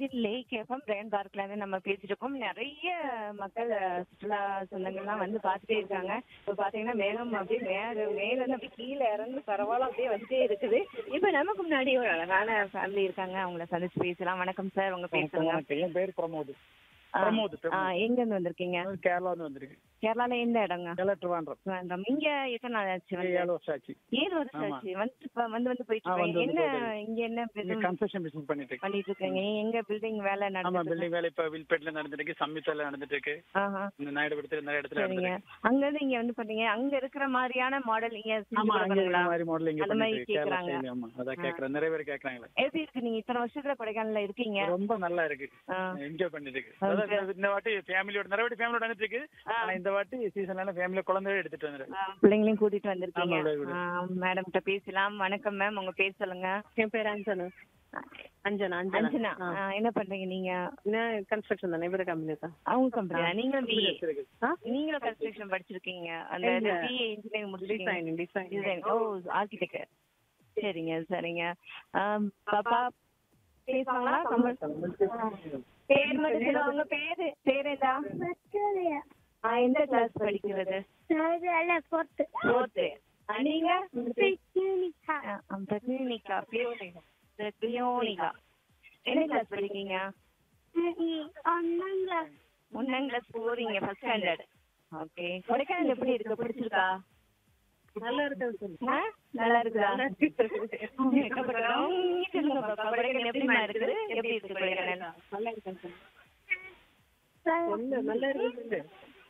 Lakh FM brain பார்க்ல இருந்து நம்ம பேசிட்டு இருக்கோம் நிறைய மக்கள் அஹ், சுற்றுலா சொந்தங்கள்லாம் வந்து பார்த்துட்டே இருக்காங்க இப்போ பாத்தீங்கன்னா மேகம் அப்படியே மேல மேல இருந்து அப்படியே கீழே இறங்கி பரவாயில்ல அப்படியே வந்துட்டே இருக்குது இப்போ நமக்கு முன்னாடி ஒரு அழகான ஃபேமிலி இருக்காங்க அவங்கள சந்திச்சு பேசலாம் வணக்கம் சார் உங்க பேர் சொல்லுங்க வணக்கம். என் பேர் பிரமோத் ஆ, பிரமோத் ஆ, எங்க இருந்து வந்திருக்கீங்க கேரளா இருந்து வந்திருக்கு கேரளால எந்த இடங்க கேரளா ட்ரிவாண்ட்ரம் வேண்டாம் இங்க எத்தனை நாள் ஆச்சு இங்க வந்து ஏழு வருஷம் ஆச்சு ஏழு வருஷம் ஆமா. ஆச்சு வந்து இப்ப வந்து வந்து போயிட்டு ஆ, வந்து இருக்கீங்க. வந்து என்ன இங்க என்ன இங்க business கன்ஸ்ட்ரக்ஷன் பிசினஸ் பண்ணிட்டு இருக்கு பண்ணிட்டு இருக்கீங்க எங்க பில்டிங் வேலை ஆமா நடந்துட்டு பில்டிங் வேலை இப்ப வில்பேட்ல நடந்துட்டு இருக்கு சம்யுத்தால நடந்துட்டு இருக்கு ஆஹா இந்த நாயுடுபுரத்துல நிறைய இடத்துல சரிங்க நடந்துட்டு அங்க இருந்து இங்க வந்து பாத்தீங்க அங்க இருக்கிற மாதிரியான மாடல் இங்க செஞ்சு ஆமா அங்க கொடுக்கணுங்களா? இந்த மாதிரி மாடல் இங்க அந்த மாதிரி பண்ணிட்டு இருக்கு கேரளா கேக்குறாங்க. சைடு ஆமா அதான் கேக்குறேன் நிறைய பேர் கேக்குறாங்களே எப்படி இருக்கு நீங்க இத்தனை வருஷத்துல கொடைக்கானல்ல இருக்கீங்க ரொம்ப நல்லா இருக்கு ஆ. என்ஜாய் பண்ணிட்டு இருக்கு Okay. அதாவது இந்த- இந்த வாட்டி ஃபேமிலியோட நிறைய வாட்டி ஃபேமிலியோட வந்துட்டு இருக்கு ஆ. ஆனா இந்த வாட்டி சீசன்ல ஃபேமிலியோட குழந்தையோட எடுத்துட்டு வந்துருக்கு ஆ, பிள்ளைங்களையும் கூட்டிட்டு வந்திருக்கீங்க ஆமா, அப்படியே மேடம் கிட்ட பேசலாம் வணக்கம் மேம் உங்க பேர் சொல்லுங்க என் பேர் அஞ்சனா அஞ்சனா அஞ்சனா அஞ்சனா ஆ, என்ன பண்றீங்க நீங்க நான் கன்ஸ்ட்ரக்ஷன் தானே இவர கம்பெனி தான் அவங்க கம்பெனி நீங்களும் பிஏ ஆ? நீங்களும் கன்ஸ்ட்ரக்ஷன் படிச்சிருக்கீங்க அந்த இல்ல. பிஏ இன்ஜினியரிங் முடிச்சிருக்கீங்க டிசைன் டிசைன் டிசைன் ஓ ஆர்கிடெக்ட் சரிங்க சரிங்க ஆம், பாப்பா பேசுவாங்களா தமிழ் பேர் மட்டும் சொல்லுங்க உங்க பேரு பேர் என்ன ஆ, எந்த கிளாஸ் படிக்கிறது ஃபோர்த்து நீங்க ஆ, பிரக்னிகா பியோனிகா பிரக்னியோனிகா என்ன கிளாஸ் படிக்கீங்க ஒன்னாம் கிளாஸ் போறீங்க ஃபர்ஸ்ட் ஸ்டாண்டர்ட் ஓகே கொடைக்கானல் எப்படி இருக்கு பிடிச்சிருக்கா நல்லா இருக்கு ஆ? நல்லா இருக்குதா கஷ்டப்படுறோம். நீங்க சொல்லுங்க பாப்பா, கொடைக்கானல் எப்படிம்மா இருக்குது எப்படி இருக்கு கொடைக்கானல் நல்லா இருக்கு சொல்லு நல்லா இருக்கு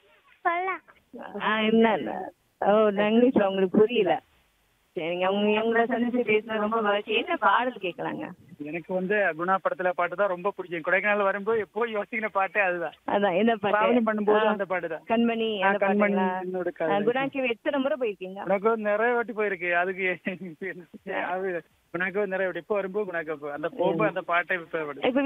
ஆ, என்ன இல்ல. ஓ இங்கிலீஷ்ல உங்களுக்கு புரியல சரிங்க உங்க உங்களை சந்திச்சு பேசுறது ரொம்ப மகிழ்ச்சி என்ன பாடல் கேட்கலாங்க எனக்கு வந்து குணா படத்துல பாட்டு தான் ரொம்ப பிடிக்கும் கொடைக்கானல் வரும்போது எப்போ யோசிக்கிற பாட்டே அதுதான் அதான் என்ன பாட்டு டிராவலிங் பண்ணும்போது ஆ, அந்த பாட்டு தான் கண்மணி ஆ, அந்த கண்மணி பாட்டுங்களா? என்னோட ஆ, காதல். குணாக்கி எத்தனை முறை போயிருக்கீங்க உனக்கு நிறைய வாட்டி போயிருக்கு அதுக்கு அது உனக்கு நிறைய வாட்டி இப்போ வரும்போது உனக்கு அந்த போகும்போது அந்த பாட்டை இப்ப இப்ப